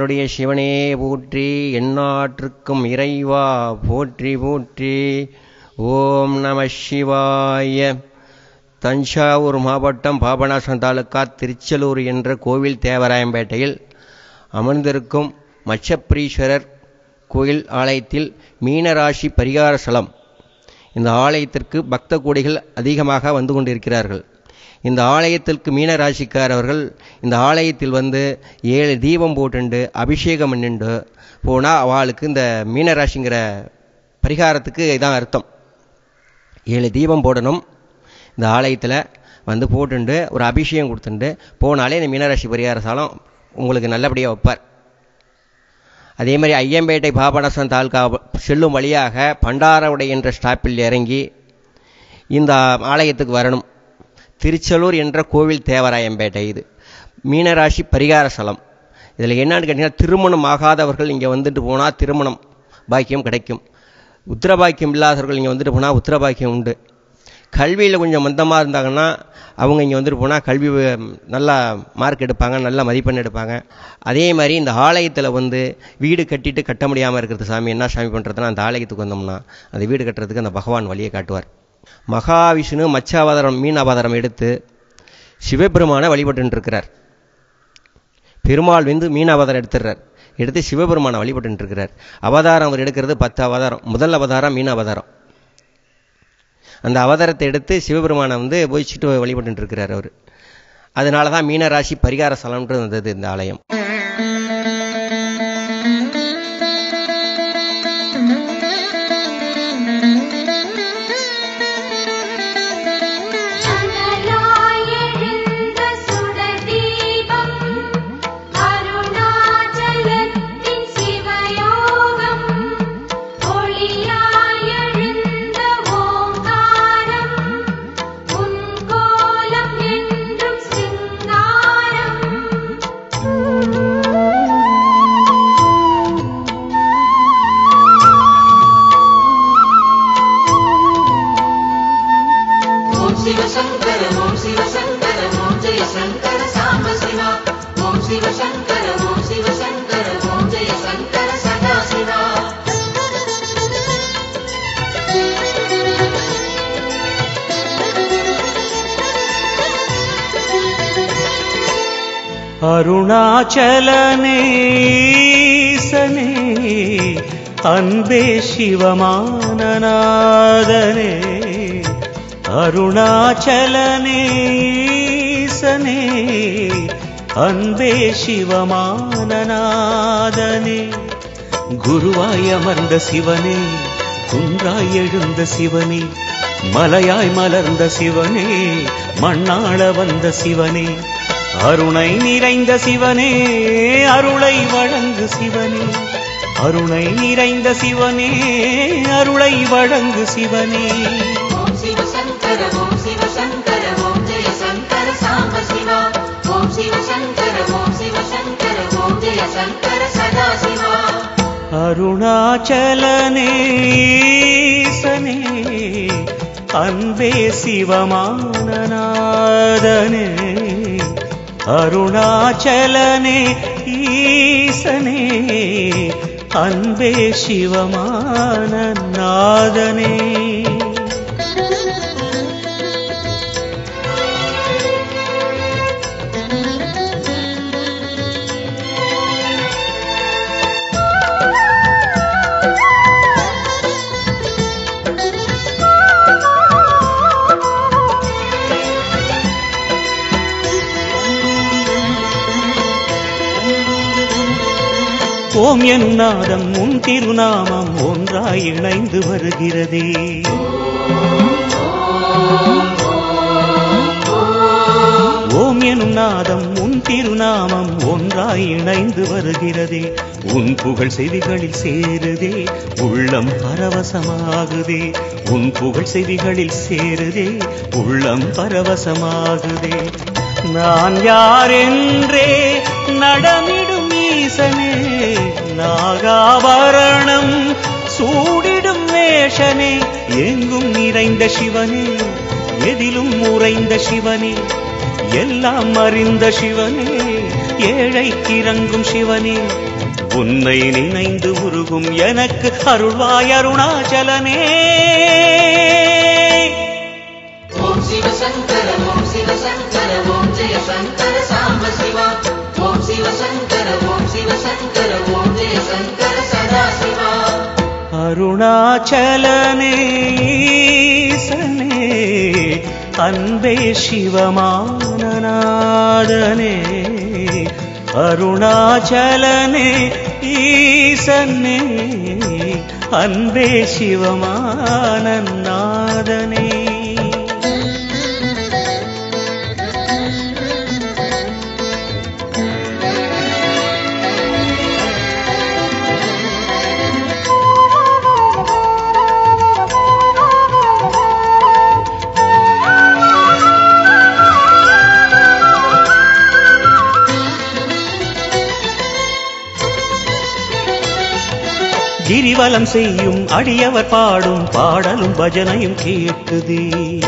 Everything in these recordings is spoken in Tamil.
தென்னாருடைய சிவனே போற்றி எந்நாட்டிற்கும் இறைவா போற்றி போற்றி ஓம் நம சிவாய தஞ்சாவூர் மாவட்டம் பாபநாசம் தாலுக்கா திருச்செலூர் என்ற கோவில் தேவராயம்பேட்டையில் அமர்ந்திருக்கும் மச்சப்ரீஸ்வரர் கோயில் ஆலயத்தில் மீனராசி பரிகார ஸ்தலம் இந்த ஆலயத்திற்கு பக்த கோடிகள் அதிகமாக வந்து கொண்டிருக்கிறார்கள் இந்த ஆலயத்திற்கு மீனராசிக்காரர்கள் இந்த ஆலயத்தில் வந்து ஏழு தீபம் போட்டுண்டு அபிஷேகம் பண்ணிண்டு போனால் அவளுக்கு இந்த மீனராசிங்கிற பரிகாரத்துக்கு இதான் அர்த்தம் ஏழு தீபம் போடணும் இந்த ஆலயத்தில் வந்து போட்டுண்டு ஒரு அபிஷேகம் கொடுத்துட்டு போனாலே இந்த மீனராசி பரிகார சாலம் உங்களுக்கு நல்லபடியாக வைப்பார் அதே மாதிரி ஐயம்பேட்டை பாபநாசம் தாலுகா செல்லும் வழியாக பண்டாரவுடை என்ற ஸ்டாப்பில் இறங்கி இந்த ஆலயத்துக்கு வரணும் திருச்செலூர் என்ற கோவில் தேவராயம்பேட்டை இது மீனராசி பரிகார ஸ்தலம் இதில் என்னன்னு கேட்டிங்கன்னா திருமணம் ஆகாதவர்கள் இங்கே வந்துட்டு போனால் திருமணம் பாக்கியம் கிடைக்கும் உத்திரபாக்கியம் இல்லாதவர்கள் இங்கே வந்துட்டு போனால் உத்திரபாக்கியம் உண்டு கல்வியில் கொஞ்சம் மந்தமாக இருந்தாங்கன்னா அவங்க இங்கே வந்துட்டு போனால் கல்வி நல்லா மார்க் எடுப்பாங்க நல்ல மதிப்பெண் எடுப்பாங்க அதே மாதிரி இந்த ஆலயத்தில் வந்து வீடு கட்டிட்டு கட்ட முடியாமல் இருக்கிறது சாமி என்ன சாமி பண்ணுறதுனா அந்த ஆலயத்துக்கு வந்தோம்னா அந்த வீடு கட்டுறதுக்கு அந்த பகவான் வழியை காட்டுவார் மகாவிஷ்ணு மச்ச அவதாரம் மீன் அவதாரம் எடுத்து சிவபெருமானை வழிபட்டு இருக்கிறார் பெருமாள் வந்து மீன் அவதாரம் எடுத்துடுறார் எடுத்து சிவபெருமானை வழிபட்டு இருக்கிறார் அவதாரம் அவர் எடுக்கிறது பத்து அவதாரம் முதல் அவதாரம் மீன் அவதாரம் அந்த அவதாரத்தை எடுத்து சிவபெருமானை வந்து போயிச்சுட்டு வழிபட்டு இருக்கிறார் அவர் அதனால தான் மீனராசி பரிகார ஸ்தலம்ன்றது வந்தது இந்த ஆலயம் அனலாயெழுந்த சுடதீபம் அருணாச்சலத்தின் சிவயோகம் ஒளியாயெழுந்த ஓங்காரம் உன் கோலம் என்றும் சிங்காரம் ஓம் சிவசங்கர ஓம் சிவசங்கர ஓம் ஜெய சங்கர சாம்ப சிவா ஓம் சிவசங்கர ஓம் சிவசங்கர ஓம் ஜெய சங்கர சதா சிவா அருணாச்சலனேசனே அன்பே சிவமானநாதனே அருணாச்சலனேசனே அன்பே சிவமானநாதனே குருவாய் அமர்ந்த சிவனே குன்றாய் எழுந்த சிவனே மலையாய் மலர்ந்த சிவனே மண்ணாள வந்த சிவனே அருணை நிறைந்த சிவனே அருளை வழங்கு சிவனே அருணை நிறைந்த சிவனே அருளை வழங்கு சிவனே ஓம் சிவசங்கர ஓம் சிவசங்கர ஓம் ஜெய சங்கர சாம்ப சிவா ஓம் சிவசங்கர ஓம் சிவசங்கர ஓம் ஜெய சங்கர சதா சிவா அருணாச்சலனேசனே அன்பே சிவமானநாதனே அருணாச்சலனே ஈசனே அன்பே சிவமானநாதனே ஓம் எனும் நாதம் உன் திருநாமம் ஒன்றாய் இணைந்து வருகிறதே ஓம் எனும் நாதம் உன் திருநாமம் ஒன்றாய் இணைந்து வருகிறதே உன் புகழ் செவிகளில் சேருதே உள்ளம் பரவசமாகுதே உன் புகழ் செவிகளில் சேருதே உள்ளம் பரவசமாகுதே நான் யாரென்றே நடமிடும் ஈசனே நாகாபரணம் சூடிடும் வேஷனே எங்கும் நிறைந்த சிவனே எதிலும் உறைந்த சிவனே எல்லாம் அறிந்த சிவனே ஏழைக்கு இறங்கும் சிவனே உன்னை நினைந்து உருகும் எனக்கு அருள்வாய் அருணாச்சலனே ஓம் சிவசங்கர ஓம் சிவசங்கர ஓம் ஜெய சங்கர சாம்ப சிவா ஓம் சிவசங்கர ஓம் சிவசங்கர ஓம் ஜெய சங்கர சதாசிவா அருணாச்சலனே ஈசனே அன்பே சிவமானநாதனே அருணாச்சலனே ஈசனே அன்பே சிவமானநாதனே கிரிவலம் செய்யும் அடியவர் பாடும் பாடலும் பஜனையும் கேட்குதே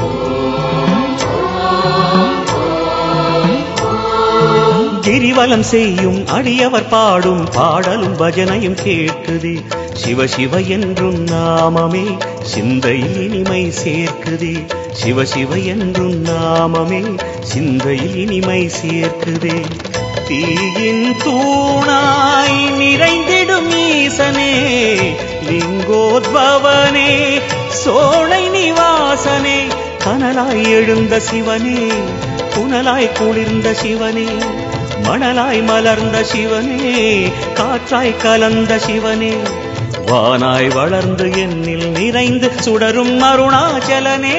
கிரிவலம் செய்யும் அடியவர் பாடும் பாடலும் பஜனையும் கேட்குதே சிவ சிவ என்றும் நாமமே சிந்தையில் இனிமை சேர்க்குதே சிவ சிவ என்றும் நாமமே சிந்தையில் இனிமை சேர்க்குதே தீயின் தூணாய் நிறைந்திடும் ஈசனே லிங்கோத்பவனே சோழை நிவாசனே கனலாய் எழுந்த சிவனே புனலாய் குளிர்ந்த சிவனே மணலாய் மலர்ந்த சிவனே காற்றாய் கலந்த சிவனே வானாய் வளர்ந்து என்னில் நிறைந்து சுடரும் அருணாச்சலனே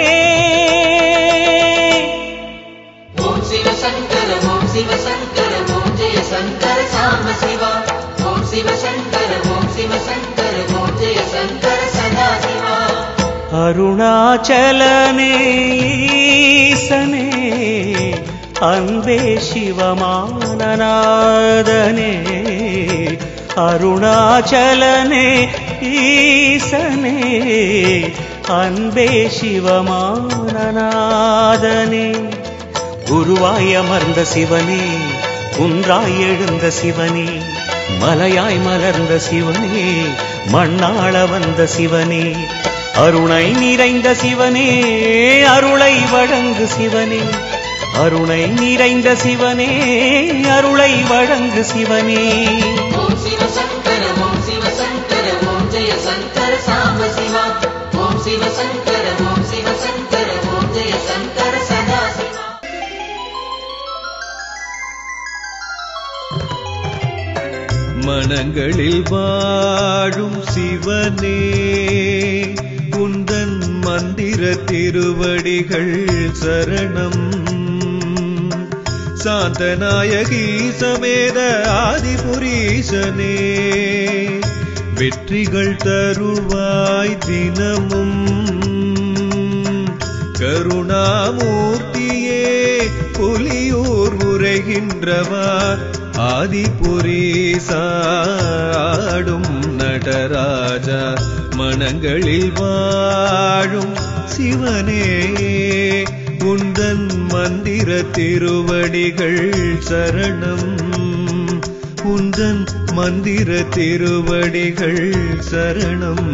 ஓம் சிவசங்கர ஓம் சிவசங்கர ஓம் ஜெய சங்கர சாம்ப சிவா ஓம் சிவசங்கர ஓம் சிவசங்கர ஓம் ஜெய சங்கர சதாசிவா அருணாச்சலனே ஈசனே அன்பே சிவமானநாதனே அருணாச்சலனே ஈசனே அன்பே சிவமானநாதனே குருவாய் அமர்ந்த சிவனே குன்றாய் எழுந்த சிவனே மலையாய் மலர்ந்த சிவனே மண்ணாள வந்த சிவனே அருணை நிறைந்த சிவனே அருளை வழங்கு சிவனே அருணை நிறைந்த சிவனே அருளை வழங்கு சிவனே ஓம் சிவசங்கர ஓம் சிவசங்கர ஓம் ஜெய சங்கர சாம்ப சிவா ஓம் சிவசங்கர ஓம் சிவசங்கர ஓம் ஜெய சங்கர சதாசிவா மனங்களில் வாழும் சிவனே குந்தன் மந்திர திருவடிகள் சரணம் சாந்தநாயகி சமேத ஆதிபுரீசனே வெற்றிகள் தருவாய் தினமும் கருணாமூர்த்தியே புலியூர் உரைகின்றவா ஆதிபுரீசாடும் நடராஜா மனங்களில் வாழும் சிவனே உந்தன் மந்திர திருவடிகள் சரணம் உந்தன் மந்திர திருவடிகள் சரணம்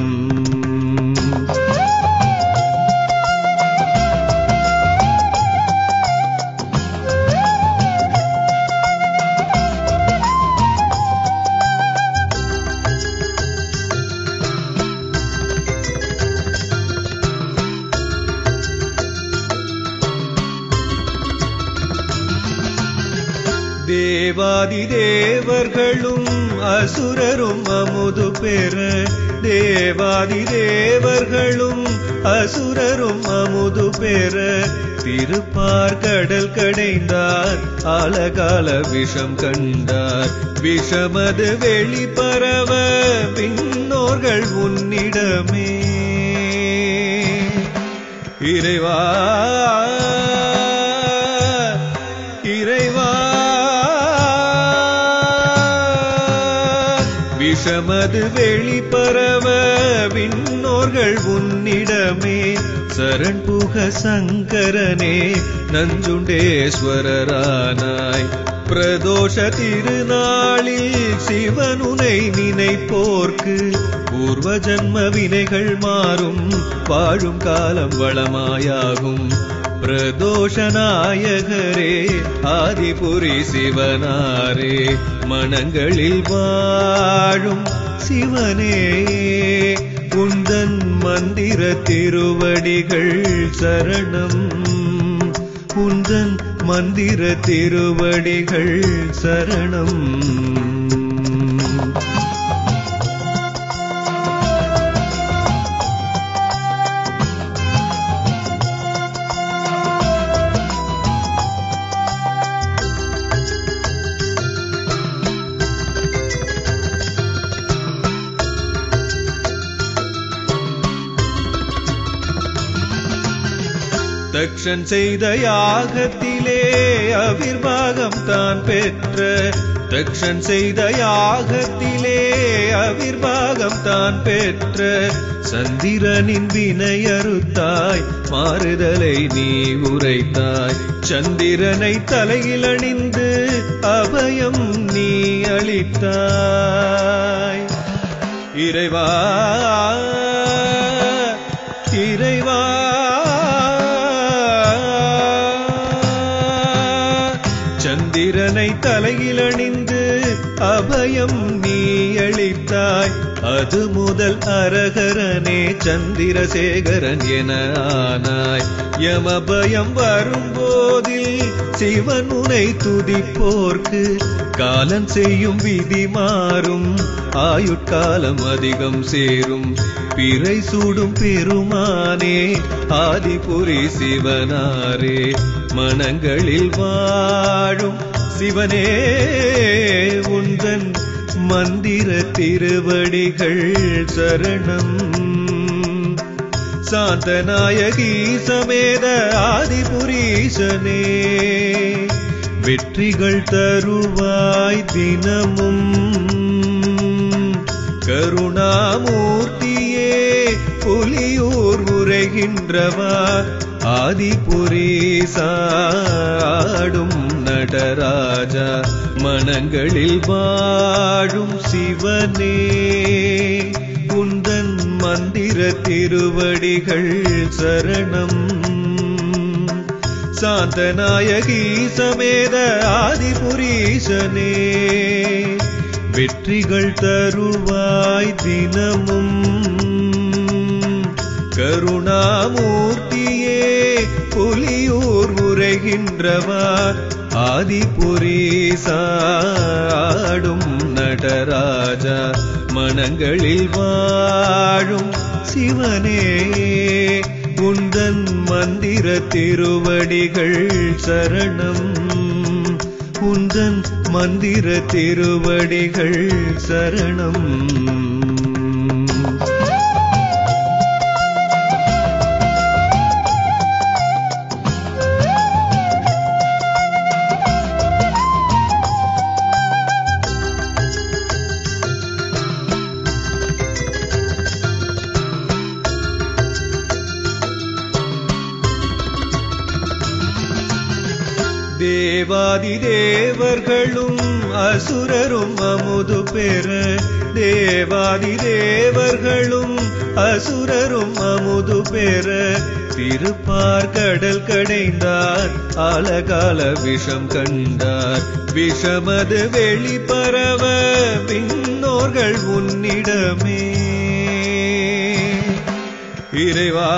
தேவாதி தேவர்களும் அசுரரும் அமுது பெற தேவாதி தேவர்களும் அசுரரும் அமுது பெற திருப்பார் கடல் கடைந்தார் ஆலகால விஷம் கண்டார் விஷமது வெளிப்பரவ பின்னோர்கள் உன்னிடமே இறைவா இறைவா விஷமது வெளிப்பரவ விண்ணோர்கள் உன்னிடமே சரண் புக சங்கரனே நஞ்சுண்டேஸ்வரரானாய் பிரதோஷ திருநாளில் சிவனுனை நினைப்போர்க்கு பூர்வ ஜன்ம வினைகள் மாறும் வாழும் காலம் வளமாயாகும் பிரதோஷ நாயகரே ஆதிபுரி சிவனாரே மனங்களில் வாழும் சிவனே உந்தன் மந்திர திருவடிகள் சரணம் உந்தன் மந்திர திருவடிகள் சரணம் தக்ஷன் செய்த யாகத்திலே அவிர்வாகம் தான் பெற்ற தக்ஷன் செய்த யாகத்திலே அவிர்வாகம் தான் பெற்ற சந்திரனின் வினையறுத்தாய் மாறுதலை நீ உரைத்தாய் சந்திரனை தலையில் அணிந்து அபயம் நீ அளித்தாய் இறைவா இறைவா சந்திரனை தலையில் அணிந்து அபயம் நீ அளித்தாய் அது முதல் அரகரனே சந்திரசேகரன் என ஆனாய் யமபயம் வரும்போதில் சிவன் உனை துதிப்போர்க்கு காலன் செய்யும் விதி மாறும் ஆயுட்காலம் அதிகம் சேரும் பிறை சூடும் பெருமானே ஆதிபுரி சிவனாரே மனங்களில் வாழும் சிவனே உந்தன் மந்திர திருவடிகள் சரணம் சாந்தநாயகி சமேத ஆதிபுரீசனே வெற்றிகள் தருவாய் தினமும் கருணாமூர்த்தியே புலியூர் உரைகின்றவா ஆதிபுரீசாடும் நடராஜா மனங்களில் வாழும் சிவனே உந்தன் மந்திர திருவடிகள் சரணம் சாந்தநாயகி சமேத ஆதிபுரீசனே வெற்றிகள் தருவாய் தினமும் கருணாமூர்த்தியே புலியூர் உரைகின்றவா ஆதிபுரீசாடும் நடராஜா மனங்களில் வாழும் சிவனே உந்தன் மந்திர திருவடிகள் சரணம் உந்தன் மந்திர திருவடிகள் சரணம் தேவாதி தேவர்களும் அசுரரும் அமுது பெற தேவாதி தேவர்களும் அசுரரும் அமுது பெற திருப்பார் கடல் கடைந்தார் ஆலகால விஷம் கண்டார் விஷமது வெளிப்பரவ விண்ணோர்கள் உன்னிடமே இறைவா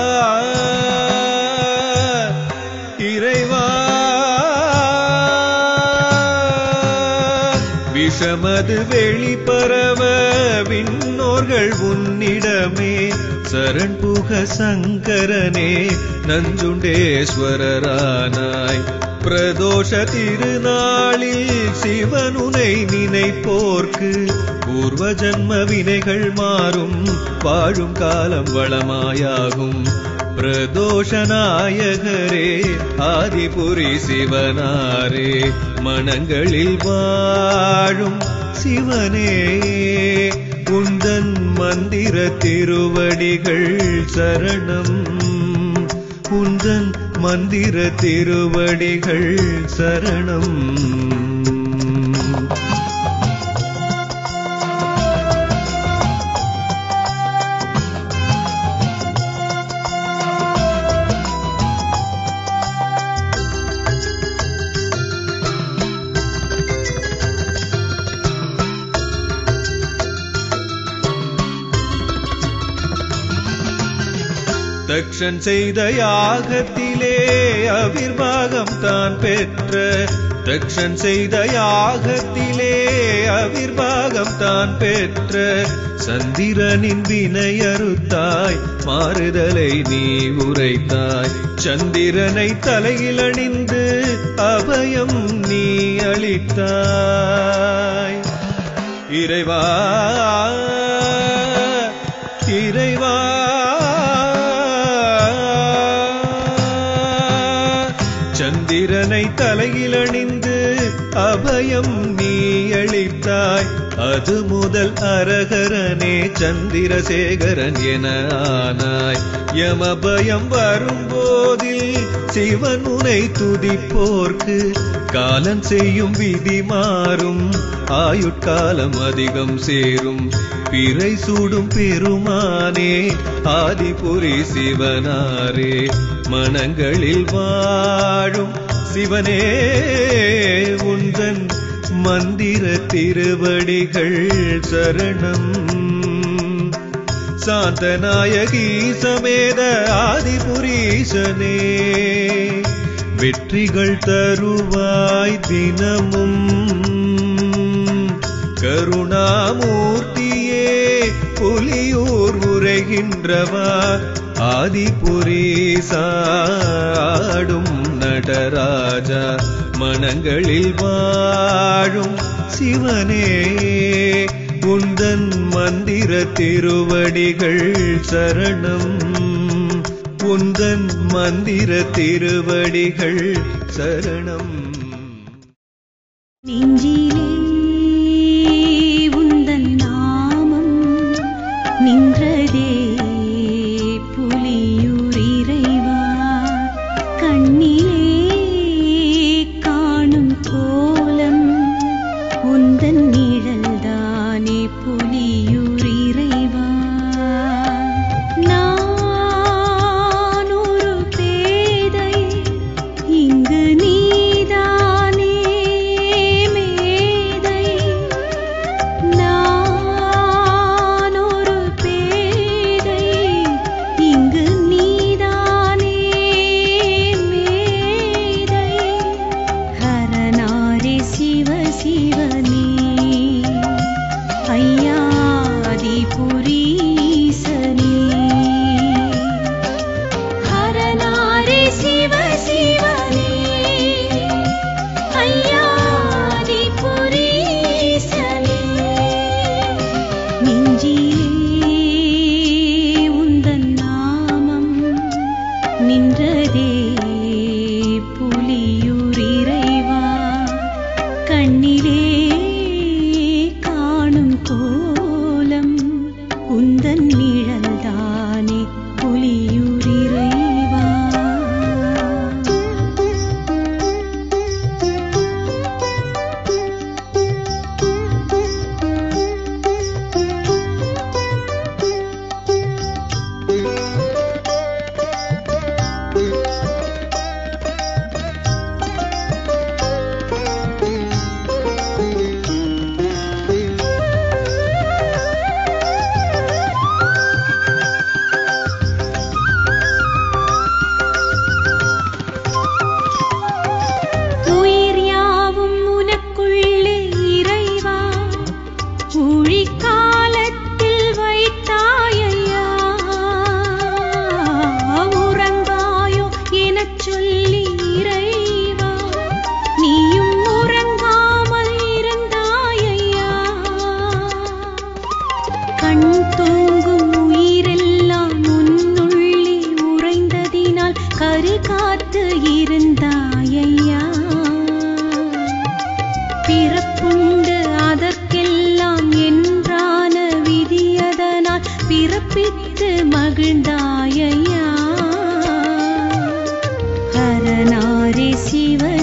இறைவா விஷமது வெளிப்பரவ விண்ணோர்கள் உன்னிடமே சரண் புக சங்கரனே நஞ்சுண்டேஸ்வரரானாய் பிரதோஷ திருநாளில் சிவனுனை நினைப்போர்க்கு பூர்வ ஜன்ம வினைகள் மாறும் வாழும் காலம் வளமாயாகும் பிரதோஷநாயகரே ஆதிபுரி சிவனாரே மனங்களில் வாழும் சிவனே உந்தன் மந்திர திருவடிகள் சரணம் உந்தன் மந்திர திருவடிகள் சரணம் தக்ஷன் செய்த யாகத்திலே அவிர்வாகம் தான் பெற்ற தக்ஷன் செய்த யாகத்திலே அவிர்வாகம் தான் பெற்ற சந்திரனின் வினையறுத்தாய் மாறுதலை நீ உரைத்தாய் சந்திரனை தலையில் அணிந்து அபயம் நீ அளித்தாய் இறைவா இறைவா சந்திரனை தலையில் அணிந்து அபயம் நீ அளித்தாய் அது முதல் அரகரனே சந்திரசேகரன் என ஆனாய் யமபயம் வரும்போதில் சிவன் உனை துதிப்போர்க்கு காலன் செய்யும் விதி மாறும் ஆயுட்காலம் அதிகம் சேரும் பிறை சூடும் பெருமானே ஆதிபுரி சிவனாரே மனங்களில் வாழும் சிவனே உந்தன் மந்திர திருவடிகள் சரணம் சாந்தநாயகி சமேத ஆதிபுரீசனே வெற்றிகள் தருவாய் தினமும் கருணாமூர்த்தியே புலியூர் உரைகின்றவா ஆதிபுரீசாடும் நடராஜா மனங்களில் வாழும் சிவனே உந்தன் மந்திர திருவடிகள் சரணம் உந்தன் மந்திர திருவடிகள் சரணம் நெஞ்சிலே உந்தன் நாமம் நின்றதே புலியூர் இறைவா கண்ணிலே காணும் கோலம் உந்தன் நிழல்தானே புலியூர் இறைவா நான் ஒரு பேதை இங்கு நீதானே மேதை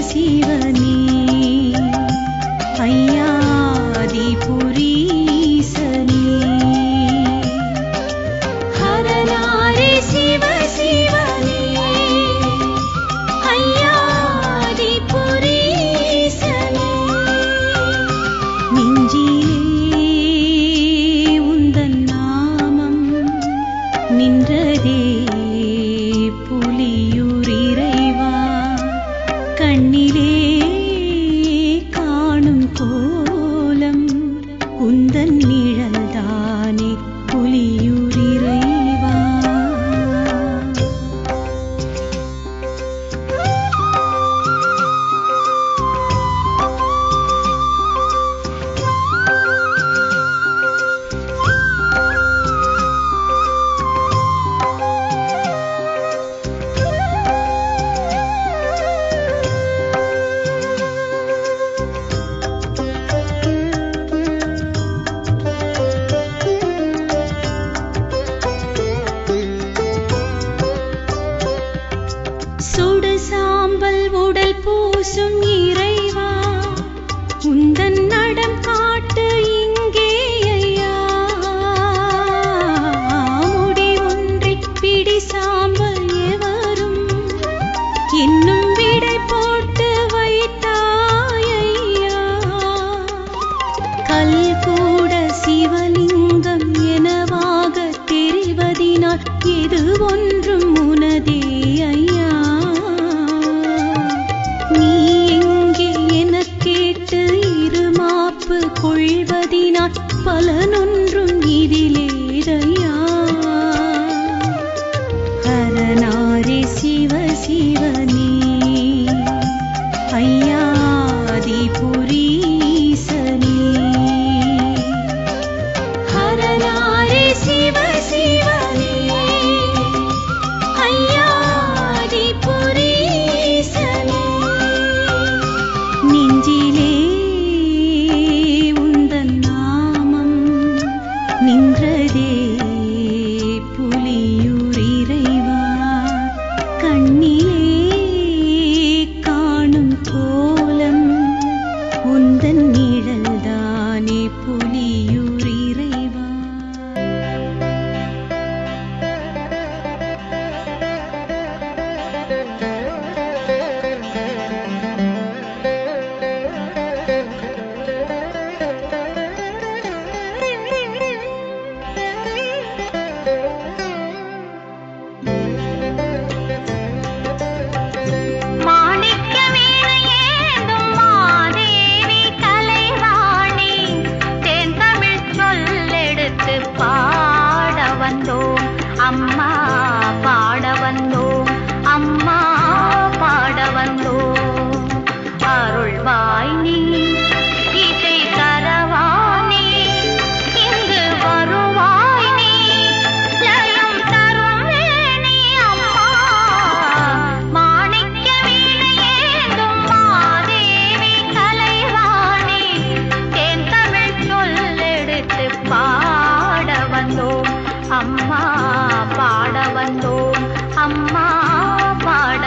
சிவனே ஐயாதிபுரீசனே ஹரநாரே சிவ சிவனே ஐயாதிபுரீசனே நெஞ்சிலே உந்தன் நாமம் நின்றதே புலியூர் இறைவா கண்ணிலே காணும் கோலம் உந்தன் நிழல்தானே புலியூர் இறைவா சுடு சாம்பல் உடல் பூசும் இறைவா உந்தன் நடம் காட்டு இங்கே ஐயா முடி ஒன்றில் பிடி சாம்பல் எவரும் இன்னும் விடை போட்டு வைத்தாய் ஐயா கல் கூட சிவலிங்கம் எனவாக தெரிவதினால் இது ஒன்றும் உனதே ஐயா நீ எங்கே எனக் கேட்டு இருமாப்பு கொள்வதினால் பலனொன்றும் இதிலேதையா ஹரநாரே சிவ சிவனே ஐயாதிபுரீசனே ஹரநாரே சிவ சிவனே ஐயாதிபுரீசனே நெஞ்சிலே உந்தன் நாமம் நின்றதே புலியூர் இறைவா கண்ணிலே காணும் கோலம் உந்தன் நிழல்தானே புலியூர் இறைவா மாணிக்க வீணையேந்தும் மாதேவி கலைவாணி தேன்தமிழ் சொல்லெடுத்து பாட வந்தோம் அம்மா பாட வந்தோம் அம்மா பாட வந்தோம் அருள்வாய் நீ இசை தரவானே இங்கு வருவாய் நீ லயம் தரும் வேணி அம்மா மாணிக்க வீணையேந்தும் மாதேவி கலைவாணி தேன் தமிழ் சொல்லெடுத்து பாட வந்தோம் அம்மா பாட வந்தோம் அம்மா பாட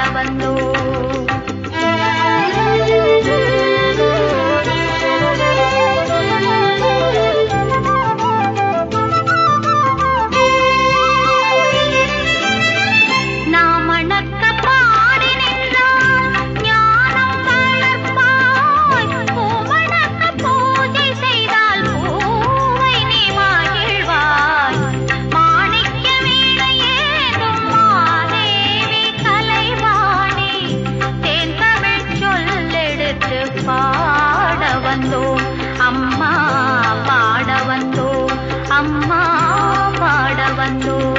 வந்தோம் நாம் அணக்க பாடி நின்றால் ஞானம் வளர்ப்பாய் பூவணக்க பூஜை செய்தால் பூவை நீ மகிழ்வாய் மாணிக்க வீணையேதும் மாதேவி கலைவாணி தேன் தமிழ் சொல்லெடுத்து பாட வந்தோம் அம்மா பாட வந்தோம் அம்மா பாட வந்தோம்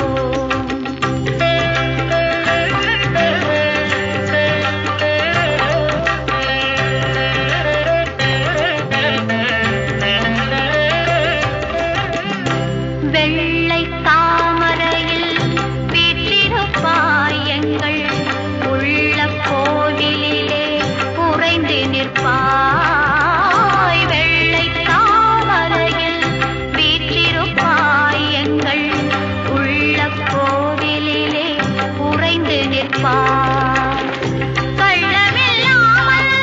வெள்ளை தாமரையில் வீற்றிருப்பாய் எங்கள் உள்ள கோவிலிலே உறைந்து நிற்பாய் வெள்ளை தாமரையில் வீற்றிருப்பாய் எங்கள் உள்ள கோவிலிலே உறைந்து நிற்பாய் கள்ளமில்லாமல்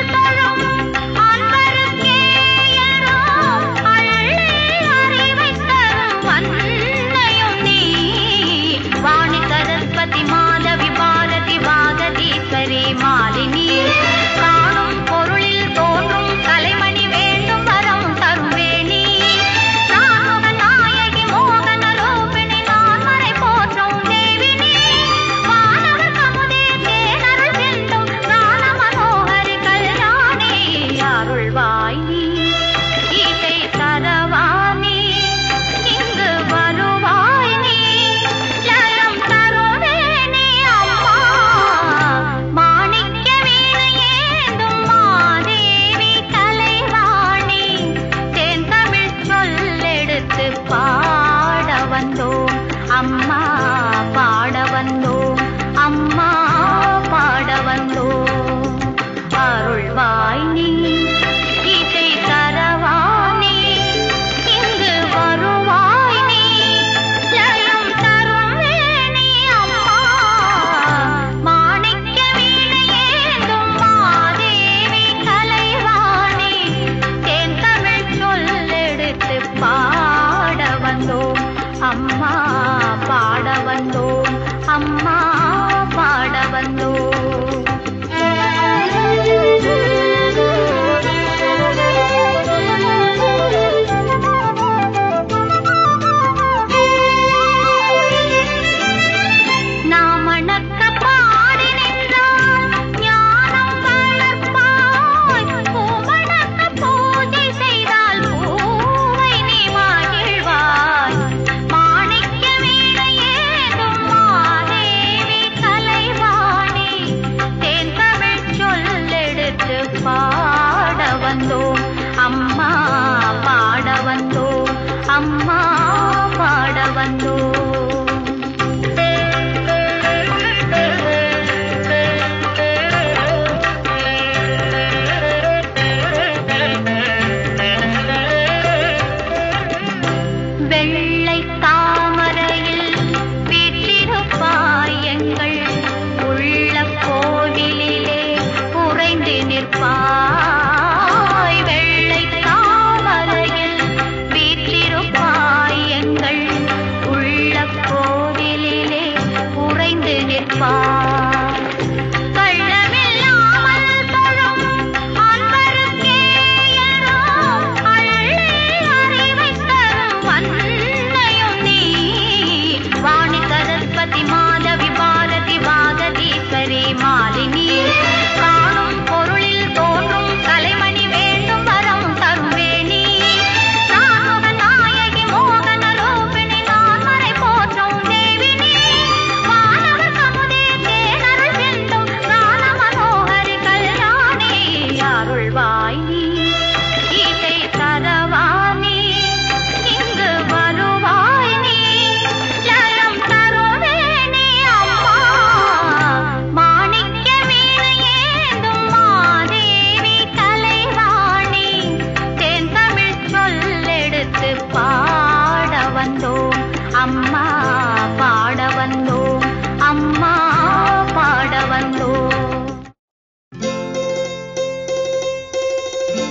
அருள்வாய் நீ இசை தரவானே இங்கு வருவாய் நீ ஜயம் தரும் வேணி அம்மா மாணிக்க வீணையேந்தும் மாதேவி கலைவாணி தேன் தமிழ் சொல்லெடுத்து பாட வந்தோம் அம்மா பாட வந்தோம் அம்மா பாட வந்தோம் நாம் அணக்க பாடி நின்றால் ஞானம் வளர்ப்பாய் பூவணக்க பூஜை செய்தால் பூவை நீ மகிழ்வாய் மாணிக்க வீணையேதும் மாதேவி கலைவாணி தேன் தமிழ் சொல்லெடுத்து பாட வந்தோம் அம்மா பாட வந்தோம் அம்மா பாட வந்தோம் வெள்ளை தாமரையில் வீற்றிருப்பாய் எங்கள் உள்ள கோவிலிலே உறைந்து நிற்பாய் வெள்ளை தாமரையில் வீற்றிருப்பாய் எங்கள் உள்ள கோவிலிலே உறைந்து நிற்பாய் கள்ளமில்லாமல் தொழும் அன்பருக்கே எல்லாம் அள்ளி அறிவைத் தரும் வன்னையும் நீ. வாணி சரஸ்வதி மாதவி பாரதி பாகதீஸ்வரி மாலினி காணும் பொருளில் தோன்றும் கலைமணி வேண்டும் வரம் தருவேணி நாம நாயகி மோகன ரூபிணி நான் மறை போற்றும் தேவினி வானவ சமுதே தேனருள் செல்லும் கான மனோகரி கல்யாணி அருள்வாய் நீ இசை தரவானி இங்கு வருவாய் நீ ஜலம் தருவேணி அம்மா மாணிக்க வீணையேந்தும் மாதேவி கலைவாணி தேன் தமிழ் சொல்லெடுத்து பாட வந்தோம் அம்மா பாட வந்தோம் அம்மா பாட வந்தோம்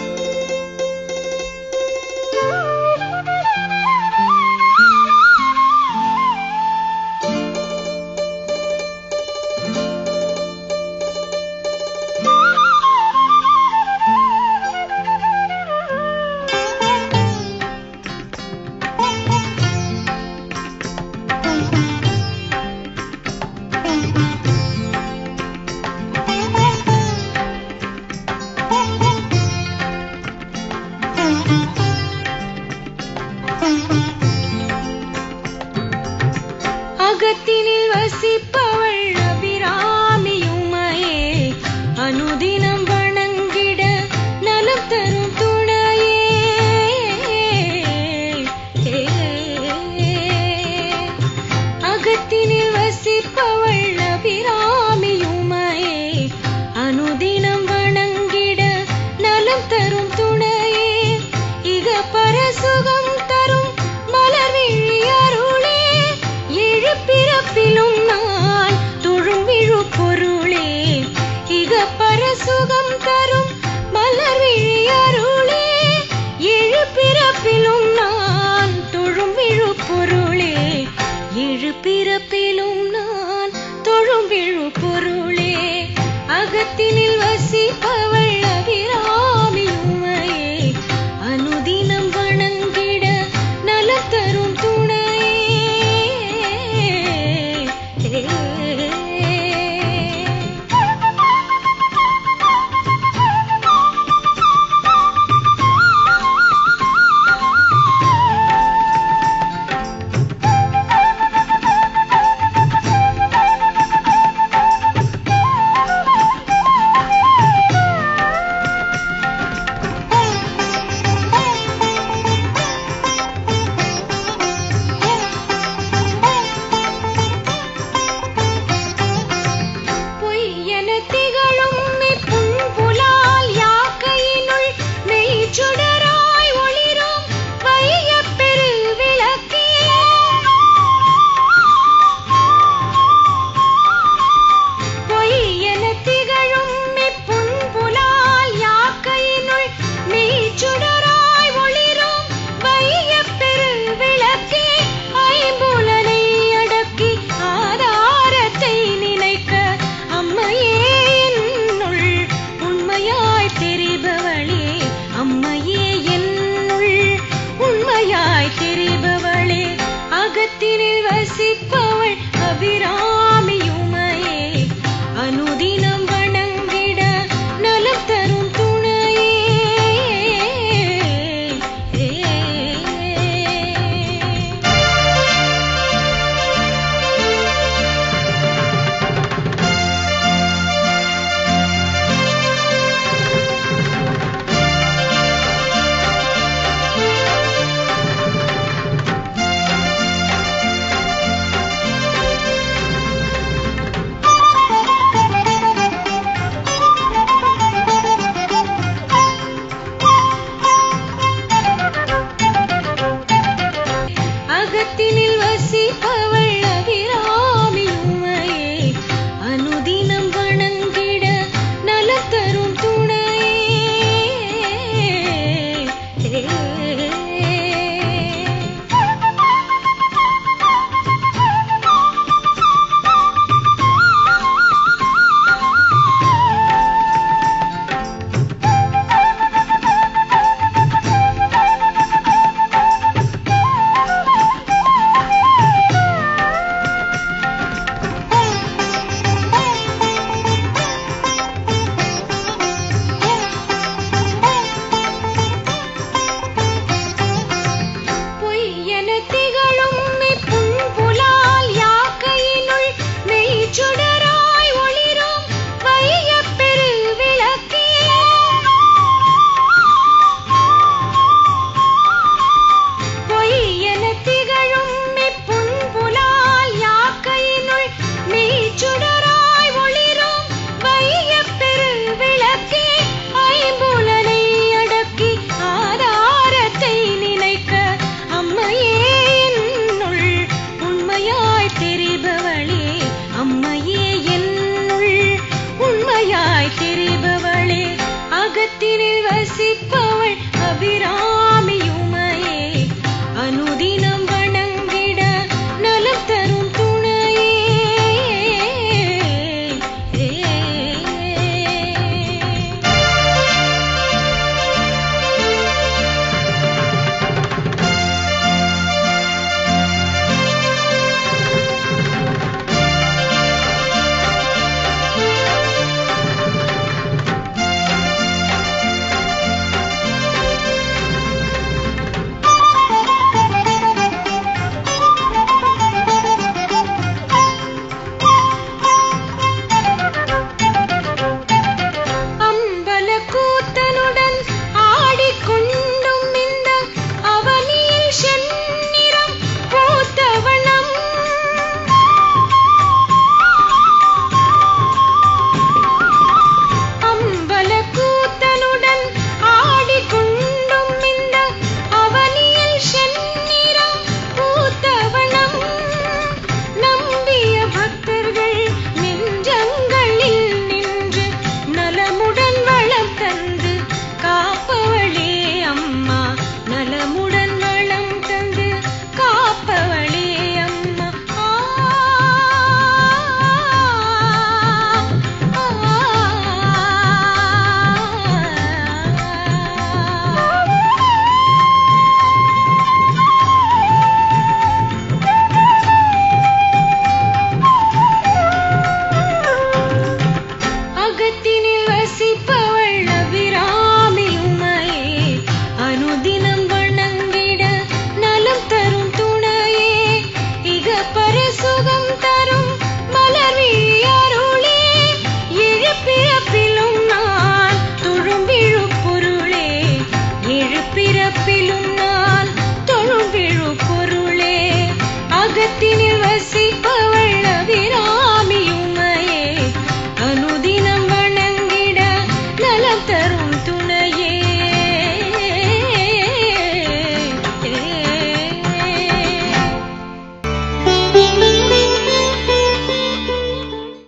அகத்தினில் வசிப்பவள் அபிராமி